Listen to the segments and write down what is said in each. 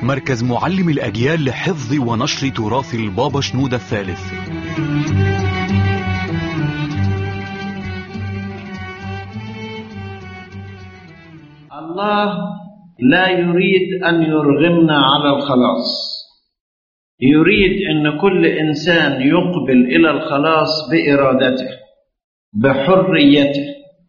مركز معلم الأجيال لحفظ ونشر تراث البابا شنودة الثالث الله لا يريد أن يرغمنا على الخلاص يريد أن كل إنسان يقبل إلى الخلاص بإرادته بحريته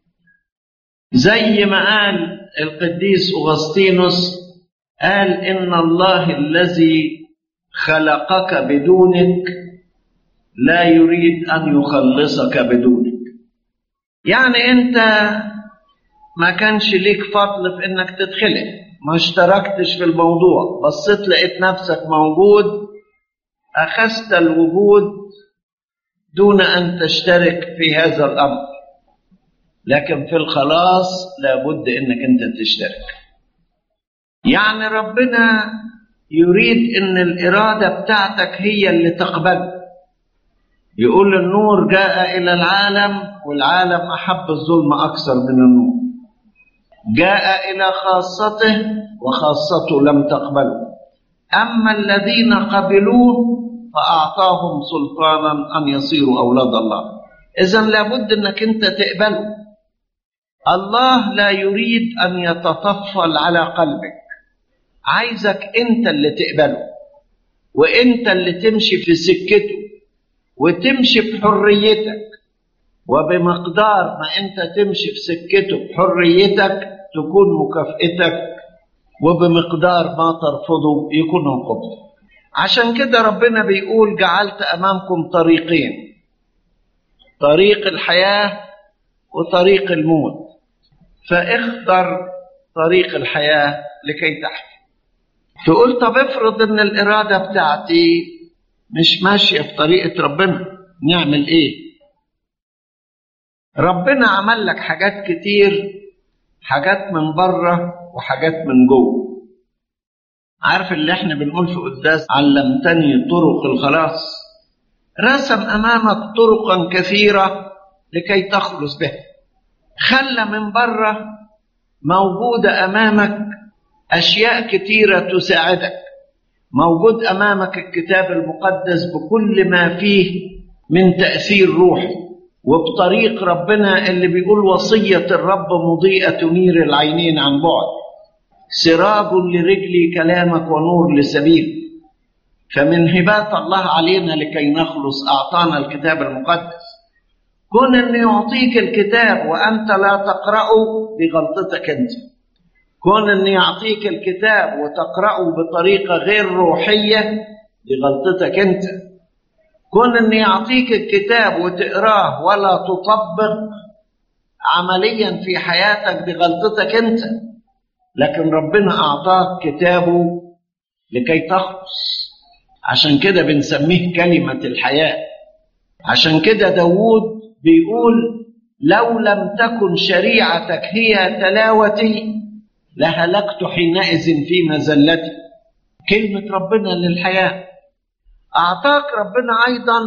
زي ما قال القديس أغسطينوس قال إن الله الذي خلقك بدونك لا يريد أن يخلصك بدونك يعني أنت ما كانش ليك فضل في انك تدخلك ما اشتركتش في الموضوع بصيت لقيت نفسك موجود اخذت الوجود دون ان تشترك في هذا الامر لكن في الخلاص لابد انك انت تشترك يعني ربنا يريد ان الاراده بتاعتك هي اللي تقبل يقول النور جاء الى العالم والعالم احب الظلم اكثر من النور جاء إلى خاصته وخاصته لم تقبله أما الذين قبلوه فأعطاهم سلطانا أن يصيروا أولاد الله إذا لابد أنك أنت تقبله الله لا يريد أن يتطفل على قلبك عايزك أنت اللي تقبله وأنت اللي تمشي في سكته وتمشي بحريتك وبمقدار ما انت تمشي في سكته بحريتك تكون مكافئتك وبمقدار ما ترفضه يكون عقوبتك عشان كده ربنا بيقول جعلت امامكم طريقين طريق الحياه وطريق الموت فاختر طريق الحياه لكي تحيا تقول طب افرض ان الاراده بتاعتي مش ماشيه في طريقه ربنا نعمل ايه ربنا عمل لك حاجات كتير حاجات من بره وحاجات من جوه عارف اللي احنا بنقول في قداس علمتني طرق الخلاص رسم امامك طرقا كثيره لكي تخلص بها خلى من بره موجوده امامك اشياء كثيره تساعدك موجود امامك الكتاب المقدس بكل ما فيه من تاثير روحي وبطريق ربنا اللي بيقول وصية الرب مضيئة تنير العينين عن بعد سراج لرجلي كلامك ونور لسبيل فمن هبات الله علينا لكي نخلص أعطانا الكتاب المقدس كون أن يعطيك الكتاب وأنت لا تقرأه بغلطتك أنت كون أن يعطيك الكتاب وتقرأه بطريقة غير روحية بغلطتك أنت كون ان يعطيك الكتاب وتقراه ولا تطبق عمليا في حياتك بغلطتك انت لكن ربنا اعطاك كتابه لكي تخلص عشان كده بنسميه كلمة الحياة عشان كده داوود بيقول لو لم تكن شريعتك هي تلاوتي لهلكت حينئذ في مزلتي كلمة ربنا للحياه أعطاك ربنا أيضا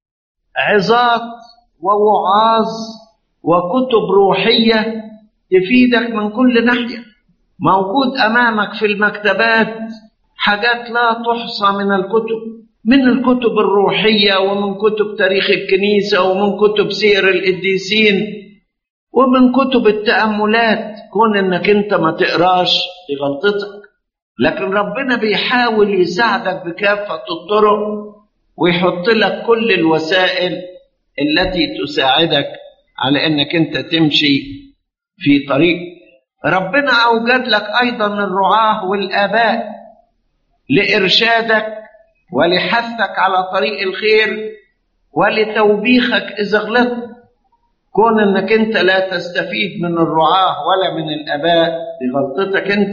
عظات ووعاظ وكتب روحية تفيدك من كل ناحية موجود أمامك في المكتبات حاجات لا تحصى من الكتب من الكتب الروحية ومن كتب تاريخ الكنيسة ومن كتب سير القديسين ومن كتب التأملات كون انك انت ما تقراش بغلطتك لكن ربنا بيحاول يساعدك بكافة الطرق ويحط لك كل الوسائل التي تساعدك على انك انت تمشي في طريق ربنا اوجد لك ايضا الرعاه والاباء لارشادك ولحثك على طريق الخير ولتوبيخك اذا غلطت كون انك انت لا تستفيد من الرعاه ولا من الاباء بغلطتك انت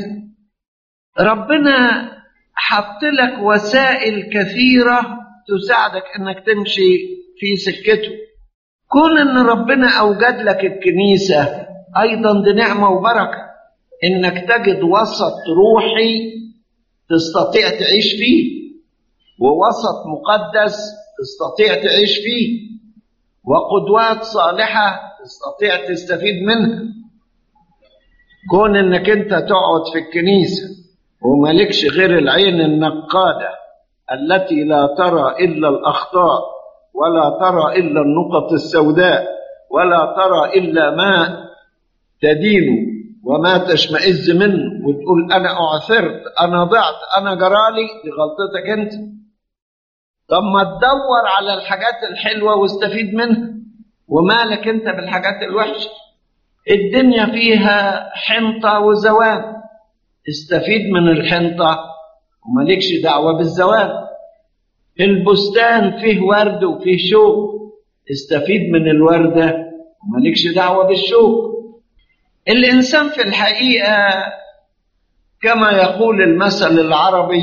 ربنا حط لك وسائل كثيرة تساعدك انك تمشي في سكته كون ان ربنا اوجد لك الكنيسة ايضا دي نعمة وبركة انك تجد وسط روحي تستطيع تعيش فيه ووسط مقدس تستطيع تعيش فيه وقدوات صالحة تستطيع تستفيد منها كون انك انت تقعد في الكنيسة وملكش غير العين النقادة التي لا ترى إلا الأخطاء ولا ترى إلا النقط السوداء ولا ترى إلا ما تدين وما تشمئز منه وتقول أنا أعثرت أنا ضعت أنا جرالي دي غلطتك أنت طب ما تدور على الحاجات الحلوة واستفيد منها ومالك أنت بالحاجات الوحشة الدنيا فيها حنطة وزوال استفيد من الحنطة ومالكش دعوة بالزوال البستان فيه ورد وفيه شوك استفيد من الوردة ومالكش دعوة بالشوك الإنسان في الحقيقة كما يقول المثل العربي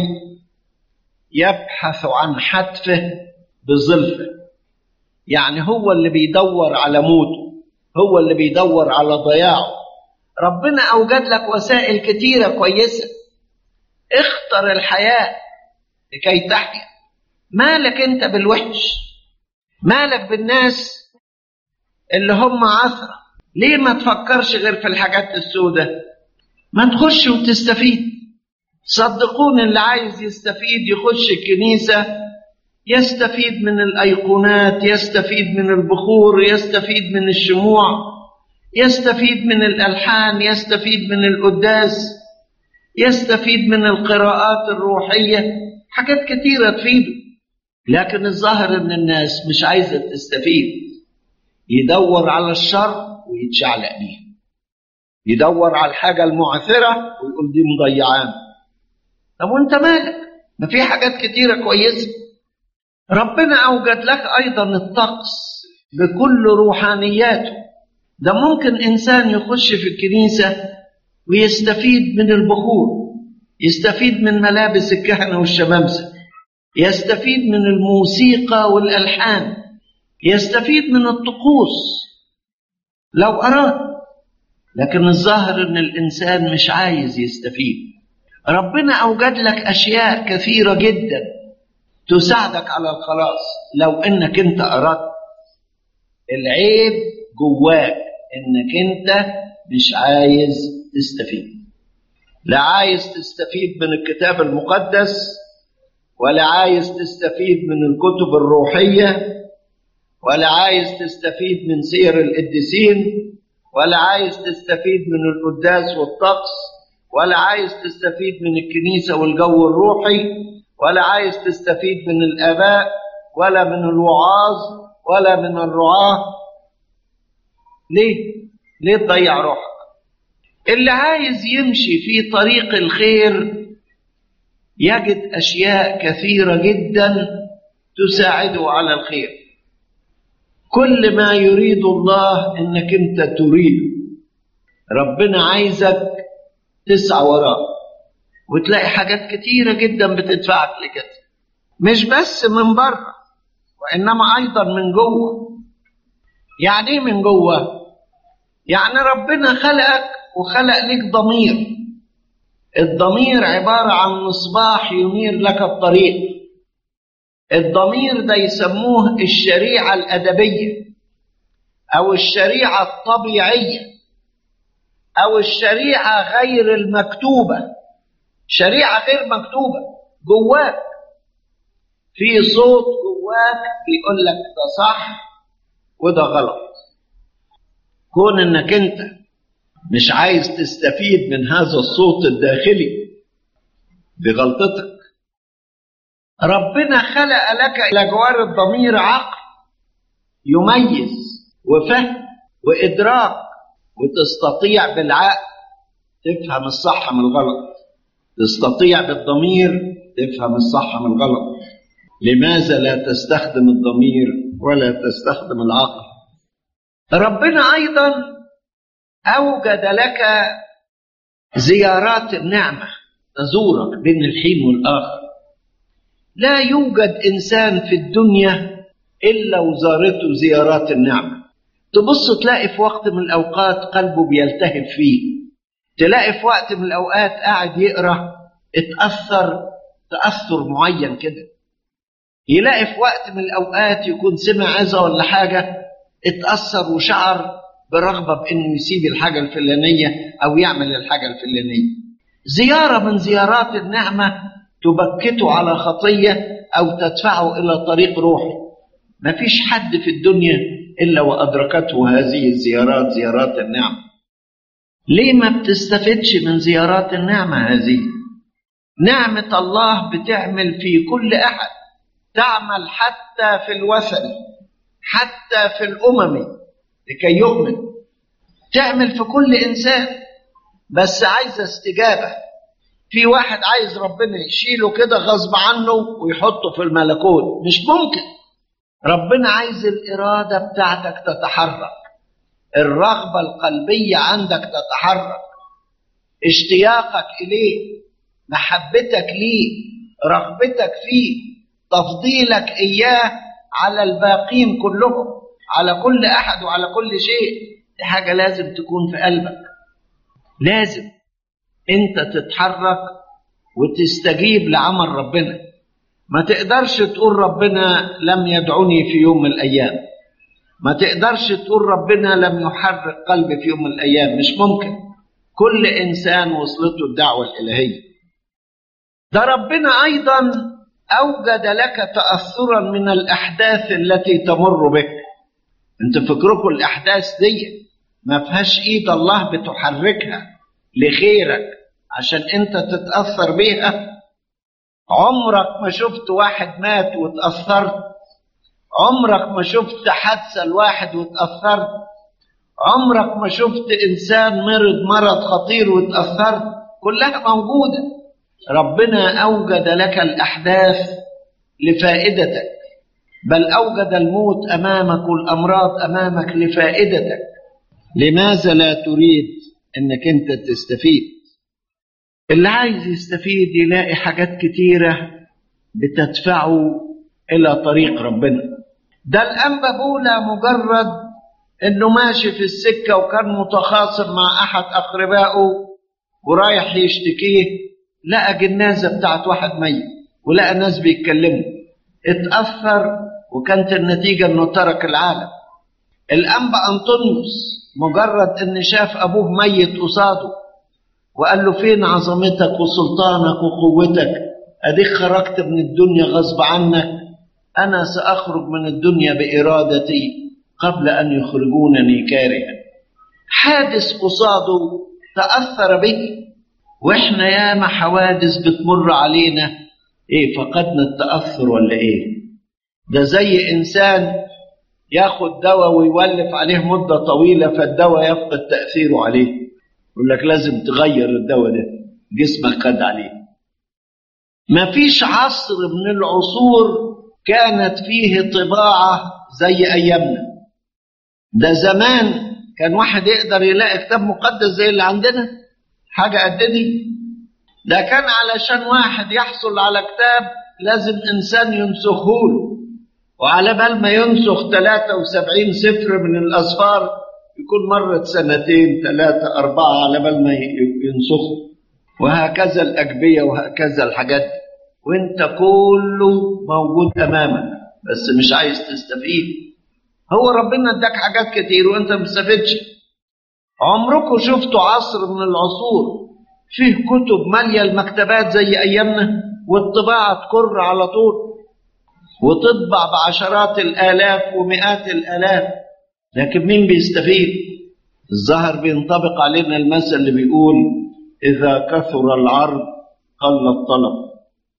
يبحث عن حتفه بظلفه يعني هو اللي بيدور على موته هو اللي بيدور على ضياعه ربنا أوجد لك وسائل كتيرة كويسة اختر الحياة لكي تحيا مالك انت بالوحش مالك بالناس اللي هم عثرة ليه ما تفكرش غير في الحاجات السوداء ما تخش وتستفيد صدقوني اللي عايز يستفيد يخش الكنيسة يستفيد من الأيقونات يستفيد من البخور يستفيد من الشموع يستفيد من الألحان يستفيد من القداس يستفيد من القراءات الروحية حاجات كتيرة تفيده لكن الظاهر ان الناس مش عايزة تستفيد يدور على الشر ويتشعلق بيه يدور على الحاجة المعثرة ويقول دي مضيعان طب وانت مالك ما في حاجات كتيرة كويسة ربنا أوجد لك أيضا الطقس بكل روحانياته ده ممكن إنسان يخش في الكنيسة ويستفيد من البخور يستفيد من ملابس الكهنة والشمامسة يستفيد من الموسيقى والألحان يستفيد من الطقوس لو أراد لكن الظاهر أن الإنسان مش عايز يستفيد ربنا أوجد لك أشياء كثيرة جدا تساعدك على الخلاص لو أنك أنت أردت العيب جواك أنك أنت مش عايز تستفيد لا عايز تستفيد من الكتاب المقدس ولا عايز تستفيد من الكتب الروحية ولا عايز تستفيد من سير القديسين ولا عايز تستفيد من القداس والطقس ولا عايز تستفيد من الكنيسة والجو الروحي ولا عايز تستفيد من الآباء ولا من الوعاظ ولا من الرعاة ليه؟ ليه تضيع روحك؟ اللي عايز يمشي في طريق الخير يجد أشياء كثيرة جدا تساعده على الخير كل ما يريد الله انك انت تريده ربنا عايزك تسعى وراه وتلاقي حاجات كتيرة جدا بتدفعك لكده مش بس من بره وإنما أيضا من جوه يعني إيه من جوه؟ يعني ربنا خلقك وخلق لك ضمير الضمير عبارة عن مصباح ينير لك الطريق الضمير ده يسموه الشريعة الأدبية أو الشريعة الطبيعية أو الشريعة غير المكتوبة شريعة غير مكتوبة جواك في صوت جواك بيقول لك ده صح وده غلط كون انك انت مش عايز تستفيد من هذا الصوت الداخلي بغلطتك ربنا خلق لك الى جوار الضمير عقل يميز وفهم وادراك وتستطيع بالعقل تفهم الصح من الغلط تستطيع بالضمير تفهم الصح من الغلط لماذا لا تستخدم الضمير ولا تستخدم العقل ربنا ايضا اوجد لك زيارات النعمه تزورك بين الحين والاخر لا يوجد انسان في الدنيا الا وزارته زيارات النعمه تبص تلاقي في وقت من الاوقات قلبه بيلتهب فيه تلاقي في وقت من الاوقات قاعد يقرا اتاثر تاثر معين كده يلاقي في وقت من الاوقات يكون سمع عظه ولا حاجه اتاثر وشعر برغبه بانه يسيب الحاجه الفلانيه او يعمل الحاجه الفلانيه زيارة من زيارات النعمة تبكته على خطية أو تدفعه إلى طريق روحي مفيش حد في الدنيا إلا وأدركته هذه الزيارات زيارات النعمة ليه ما بتستفدش من زيارات النعمة هذه نعمة الله بتعمل في كل أحد تعمل حتى في الوثن حتى في الأمم لكي يؤمن تعمل في كل إنسان بس عايزة استجابة في واحد عايز ربنا يشيله كده غصب عنه ويحطه في الملكوت مش ممكن ربنا عايز الإرادة بتاعتك تتحرك الرغبة القلبية عندك تتحرك اشتياقك إليه محبتك ليه رغبتك فيه تفضيلك إياه على الباقين كلهم على كل أحد وعلى كل شيء دي حاجة لازم تكون في قلبك لازم انت تتحرك وتستجيب لعمل ربنا ما تقدرش تقول ربنا لم يدعني في يوم من الايام ما تقدرش تقول ربنا لم يحرك قلبي في يوم من الايام مش ممكن كل انسان وصلته الدعوه الالهيه ده ربنا ايضا اوجد لك تاثرا من الاحداث التي تمر بك انت فكركم الاحداث دي ما فيهاش ايد الله بتحركها لخيرك عشان انت تتاثر بيها عمرك ما شفت واحد مات وتاثرت عمرك ما شفت حادثه لواحد وتاثرت عمرك ما شفت انسان مرض مرض خطير وتاثرت كلها موجوده ربنا اوجد لك الاحداث لفائدتك بل اوجد الموت امامك والامراض امامك لفائدتك لماذا لا تريد انك انت تستفيد اللي عايز يستفيد يلاقي حاجات كتيره بتدفعه الى طريق ربنا ده الانبا بولا مجرد انه ماشي في السكه وكان متخاصم مع احد اقربائه ورايح يشتكيه لقى جنازه بتاعت واحد ميت ولقى ناس بيتكلموا اتاثر وكانت النتيجه انه ترك العالم الانبا انطونيوس مجرد ان شاف ابوه ميت قصاده وقال له فين عظمتك وسلطانك وقوتك اديك خرجت من الدنيا غصب عنك انا ساخرج من الدنيا بارادتي قبل ان يخرجونني كارها حادث قصاده تاثر به واحنا ياما حوادث بتمر علينا ايه فقدنا التاثر ولا ايه ده زي انسان ياخد دواء ويولف عليه مده طويله فالدواء يفقد تاثيره عليه يقول لك لازم تغير الدواء ده جسمك خد عليه ما فيش عصر من العصور كانت فيه طباعة زي أيامنا ده زمان كان واحد يقدر يلاقي كتاب مقدس زي اللي عندنا حاجة قد دي ده كان علشان واحد يحصل على كتاب لازم إنسان ينسخه له وعلى بال ما ينسخ 73 سفر من الأسفار يكون مرت سنتين ثلاثة أربعة على بال ما ينسخوا وهكذا الأجبية وهكذا الحاجات وانت كله موجود أمامك بس مش عايز تستفيد هو ربنا اداك حاجات كتير وانت ما بتستفدش عمركم شفتوا عصر من العصور فيه كتب مالية المكتبات زي أيامنا والطباعة تكر على طول وتطبع بعشرات الآلاف ومئات الآلاف لكن مين بيستفيد الظاهر بينطبق علينا المثل اللي بيقول إذا كثر العرض قل الطلب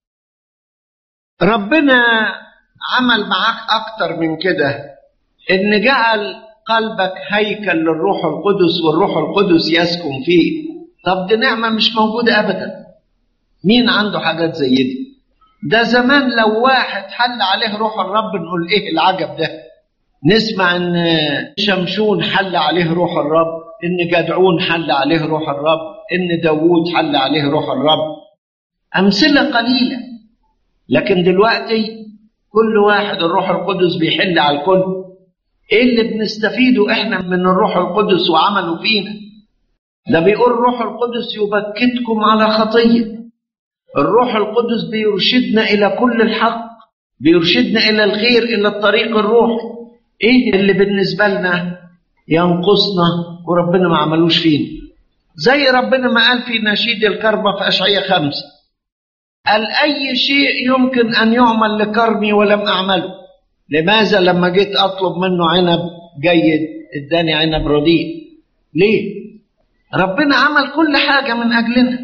ربنا عمل معاك أكتر من كده إن جعل قلبك هيكل للروح القدس والروح القدس يسكن فيه طب دي نعمة مش موجودة أبدا مين عنده حاجات زي دي ده زمان لو واحد حل عليه روح الرب نقول ايه العجب ده نسمع ان شمشون حل عليه روح الرب ان جدعون حل عليه روح الرب ان داوود حل عليه روح الرب امثله قليله لكن دلوقتي كل واحد الروح القدس بيحل على الكل ايه اللي بنستفيده احنا من الروح القدس وعمله فينا ده بيقول الروح القدس يبكتكم على خطيه الروح القدس بيرشدنا الى كل الحق بيرشدنا الى الخير الى الطريق الروحي ايه اللي بالنسبه لنا ينقصنا وربنا ما عملوش فينا زي ربنا ما قال في نشيد الكربة في أشعية خمسة قال أي شيء يمكن أن يعمل لكرمي ولم أعمله لماذا لما جيت أطلب منه عنب جيد اداني عنب رديء ليه ربنا عمل كل حاجة من أجلنا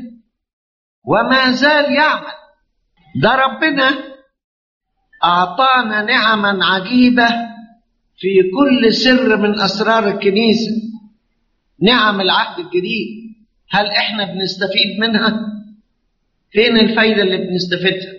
وما زال يعمل ده ربنا أعطانا نعما عجيبة في كل سر من أسرار الكنيسة نعم العهد الجديد هل إحنا بنستفيد منها؟ فين الفايدة اللي بنستفيدها؟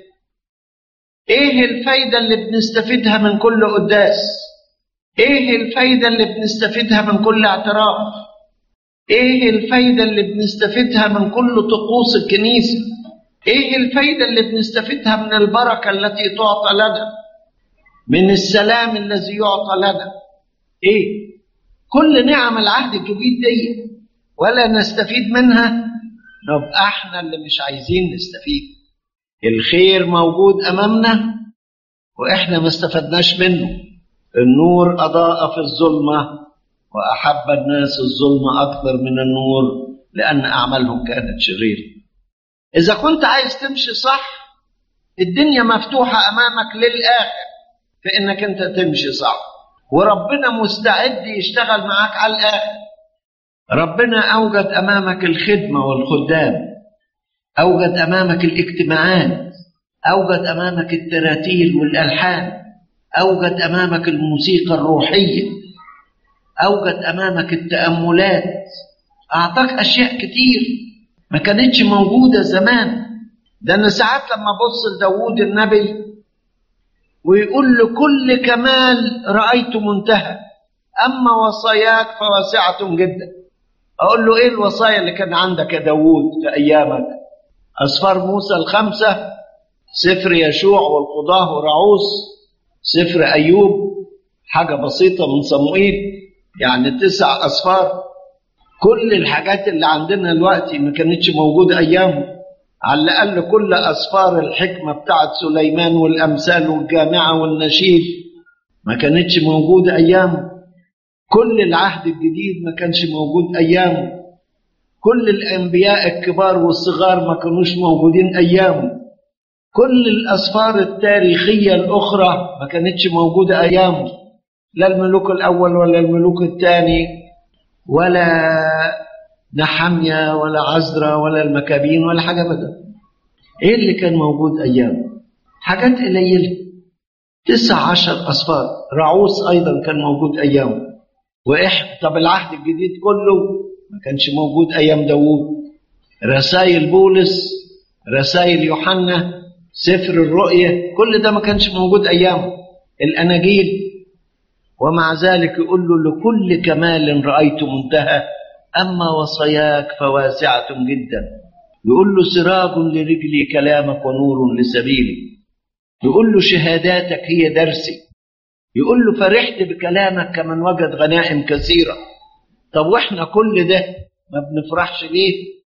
إيه الفايدة اللي بنستفيدها من كل قداس؟ إيه الفايدة اللي بنستفيدها من كل اعتراف؟ إيه الفايدة اللي بنستفيدها من كل طقوس الكنيسة؟ ايه الفايده اللي بنستفيدها من البركه التي تعطى لنا من السلام الذي يعطى لنا ايه كل نعم العهد الجديد دي ولا نستفيد منها نبقى احنا اللي مش عايزين نستفيد الخير موجود امامنا واحنا ما استفدناش منه النور اضاء في الظلمه واحب الناس الظلمه اكثر من النور لان اعمالهم كانت شريره إذا كنت عايز تمشي صح الدنيا مفتوحة أمامك للآخر في إنك أنت تمشي صح وربنا مستعد يشتغل معاك على الآخر ربنا أوجد أمامك الخدمة والخدام أوجد أمامك الاجتماعات أوجد أمامك التراتيل والألحان أوجد أمامك الموسيقى الروحية أوجد أمامك التأملات أعطاك أشياء كتير ما كانتش موجودة زمان ده أنا ساعات لما أبص لداوود النبي ويقول له كل كمال رأيت منتهى أما وصاياك فواسعة جدا أقول له إيه الوصايا اللي كان عندك يا داوود في أيامك أسفار موسى الخمسة سفر يشوع والقضاة ورعوس سفر أيوب حاجة بسيطة من صموئيل يعني تسع أسفار كل الحاجات اللي عندنا دلوقتي ما كانتش موجودة أيامه على الأقل كل أسفار الحكمة بتاعت سليمان والأمثال والجامعة والنشيد ما كانتش موجودة أيامه كل العهد الجديد ما كانش موجود أيامه كل الأنبياء الكبار والصغار ما كانوش موجودين أيامه كل الأسفار التاريخية الأخرى ما كانتش موجودة أيامه لا الملوك الأول ولا الملوك الثاني ولا نحمية ولا عزرا ولا المكابين ولا حاجة أبدا إيه اللي كان موجود أيامه حاجات قليلة تسع عشر أسفار رعوس أيضا كان موجود أيامه وإح طب العهد الجديد كله ما كانش موجود أيام داوود رسائل بولس رسائل يوحنا سفر الرؤية كل ده ما كانش موجود أيامه الأناجيل ومع ذلك يقول له لكل كمال رأيت منتهى أما وصاياك فواسعة جدا يقول له سراج لرجلي كلامك ونور لسبيلي يقول له شهاداتك هي درسي يقول له فرحت بكلامك كمن وجد غنائم كثيرة طب واحنا كل ده ما بنفرحش ليه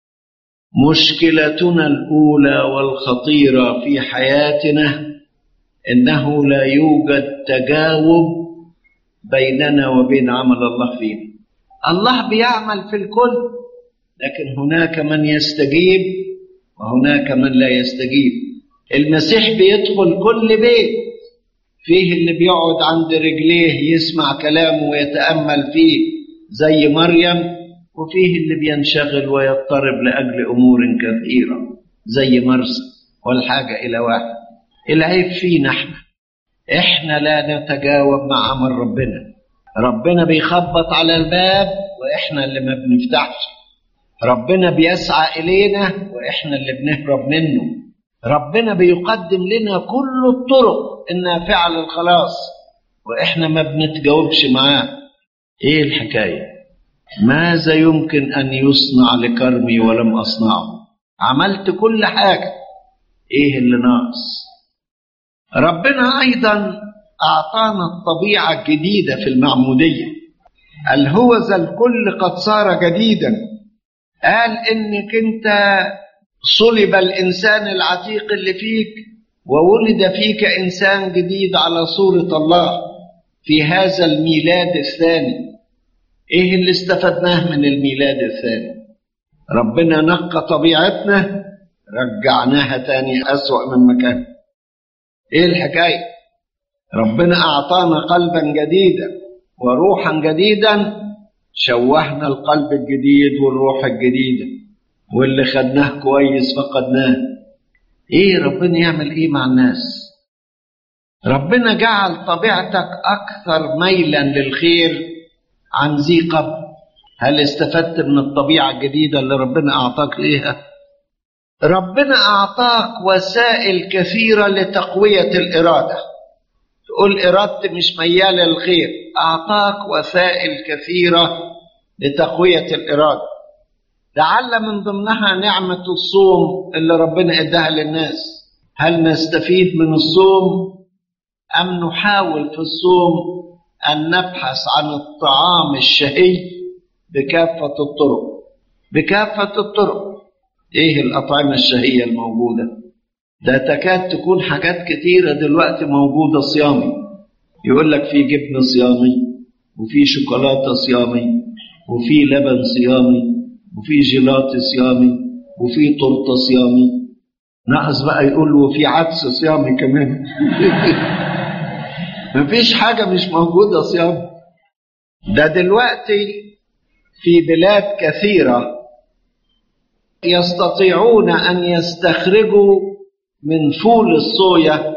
مشكلتنا الأولى والخطيرة في حياتنا إنه لا يوجد تجاوب بيننا وبين عمل الله فينا الله بيعمل في الكل لكن هناك من يستجيب وهناك من لا يستجيب المسيح بيدخل كل بيت فيه اللي بيقعد عند رجليه يسمع كلامه ويتأمل فيه زي مريم وفيه اللي بينشغل ويضطرب لأجل أمور كثيرة زي مرسى والحاجة إلى واحد العيب فينا احنا احنا لا نتجاوب مع عمل ربنا ربنا بيخبط على الباب واحنا اللي ما بنفتحش ربنا بيسعى الينا واحنا اللي بنهرب منه ربنا بيقدم لنا كل الطرق النافعه للخلاص واحنا ما بنتجاوبش معاه ايه الحكايه ماذا يمكن ان يصنع لكرمي ولم اصنعه عملت كل حاجه ايه اللي ناقص ربنا ايضا اعطانا الطبيعه الجديده في المعموديه الهوذا الكل قد صار جديدا قال انك انت صلب الانسان العتيق اللي فيك وولد فيك انسان جديد على صوره الله في هذا الميلاد الثاني ايه اللي استفدناه من الميلاد الثاني ربنا نقى طبيعتنا رجعناها تاني أسوأ من مكان ايه الحكاية ربنا أعطانا قلبا جديدا وروحا جديدا شوهنا القلب الجديد والروح الجديدة واللي خدناه كويس فقدناه ايه ربنا يعمل ايه مع الناس ربنا جعل طبيعتك اكثر ميلا للخير عن ذي قبل هل استفدت من الطبيعه الجديده اللي ربنا اعطاك ليها ربنا اعطاك وسائل كثيره لتقويه الاراده تقول ارادتي مش مياله للخير اعطاك وسائل كثيره لتقويه الاراده لعل من ضمنها نعمه الصوم اللي ربنا اداها للناس هل نستفيد من الصوم ام نحاول في الصوم ان نبحث عن الطعام الشهي بكافه الطرق بكافه الطرق ايه الاطعمه الشهيه الموجوده ده تكاد تكون حاجات كتيره دلوقتي موجوده صيامي يقول لك في جبن صيامي وفي شوكولاته صيامي وفي لبن صيامي وفي جيلاتي صيامي وفي تورته صيامي ناقص بقى يقول وفي عدس صيامي كمان مفيش حاجة مش موجودة صيام ده دلوقتي في بلاد كثيرة يستطيعون أن يستخرجوا من فول الصويا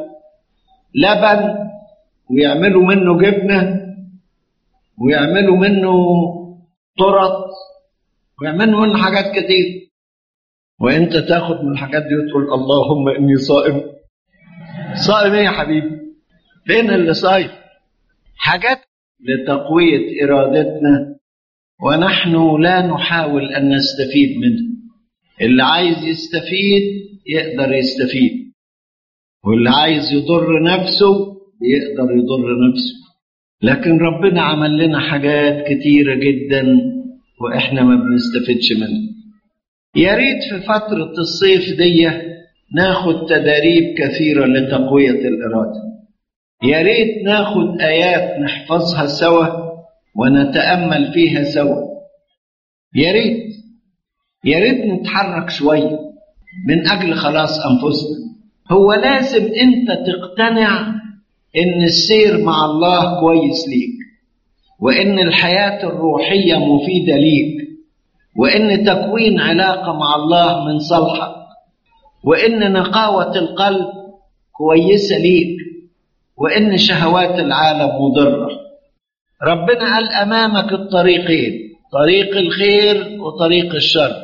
لبن ويعملوا منه جبنة ويعملوا منه طرط ويعملوا منه حاجات كتير وانت تاخد من الحاجات دي وتقول اللهم اني صائم صائم ايه يا حبيبي فين اللي صايم حاجات لتقوية إرادتنا ونحن لا نحاول أن نستفيد منها اللي عايز يستفيد يقدر يستفيد واللي عايز يضر نفسه يقدر يضر نفسه لكن ربنا عمل لنا حاجات كتيرة جدا وإحنا ما بنستفدش منها يا ريت في فترة الصيف دي ناخد تداريب كثيرة لتقوية الإرادة يا ريت ناخد آيات نحفظها سوا ونتأمل فيها سوا يا ريت يا ريت نتحرك شوية من أجل خلاص أنفسنا هو لازم أنت تقتنع إن السير مع الله كويس ليك وإن الحياة الروحية مفيدة ليك وإن تكوين علاقة مع الله من صالحك وإن نقاوة القلب كويسة ليك وإن شهوات العالم مضرة ربنا قال أمامك الطريقين طريق الخير وطريق الشر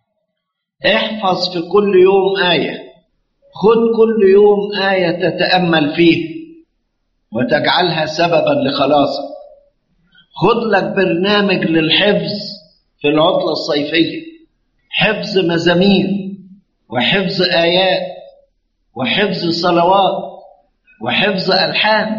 احفظ في كل يوم آية خد كل يوم آية تتأمل فيه وتجعلها سببا لخلاصك خد لك برنامج للحفظ في العطلة الصيفية حفظ مزامير وحفظ آيات وحفظ صلوات وحفظ ألحان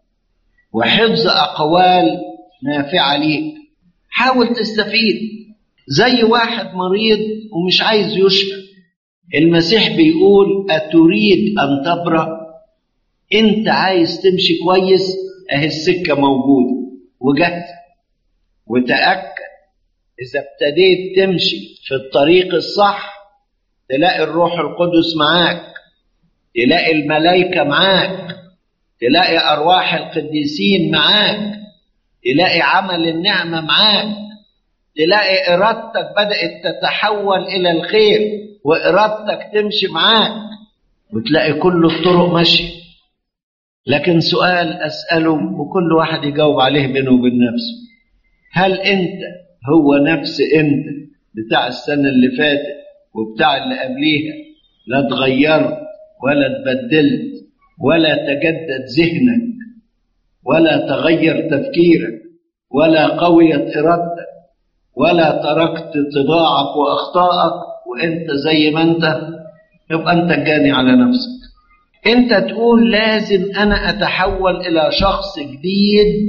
وحفظ أقوال نافعة ليك حاول تستفيد زي واحد مريض ومش عايز يشفى المسيح بيقول أتريد أن تبرأ أنت عايز تمشي كويس أهي السكة موجودة وجت وتأكد إذا ابتديت تمشي في الطريق الصح تلاقي الروح القدس معاك تلاقي الملائكة معاك تلاقي أرواح القديسين معاك تلاقي عمل النعمة معاك تلاقي إرادتك بدأت تتحول إلى الخير وإرادتك تمشي معاك وتلاقي كل الطرق ماشية لكن سؤال أسأله وكل واحد يجاوب عليه بينه وبين نفسه هل أنت هو نفس أنت بتاع السنة اللي فاتت وبتاع اللي قبليها لا اتغيرت ولا اتبدلت ولا تجدد ذهنك ولا تغير تفكيرك ولا قويت ارادتك ولا تركت طباعك واخطائك وانت زي ما انت يبقى انت الجاني على نفسك انت تقول لازم انا اتحول الى شخص جديد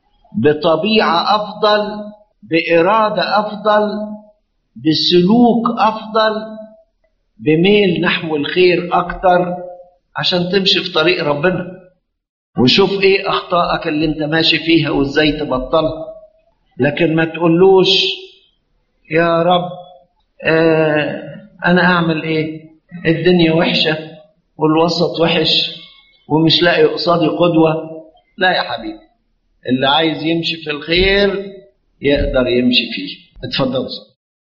بطبيعه افضل باراده افضل بسلوك افضل بميل نحو الخير اكتر عشان تمشي في طريق ربنا وشوف ايه اخطائك اللي انت ماشي فيها وازاي تبطلها لكن ما تقولوش يا رب آه أنا أعمل إيه الدنيا وحشة والوسط وحش ومش لاقي قصادي قدوة لا يا حبيبي اللي عايز يمشي في الخير يقدر يمشي فيه اتفضلوا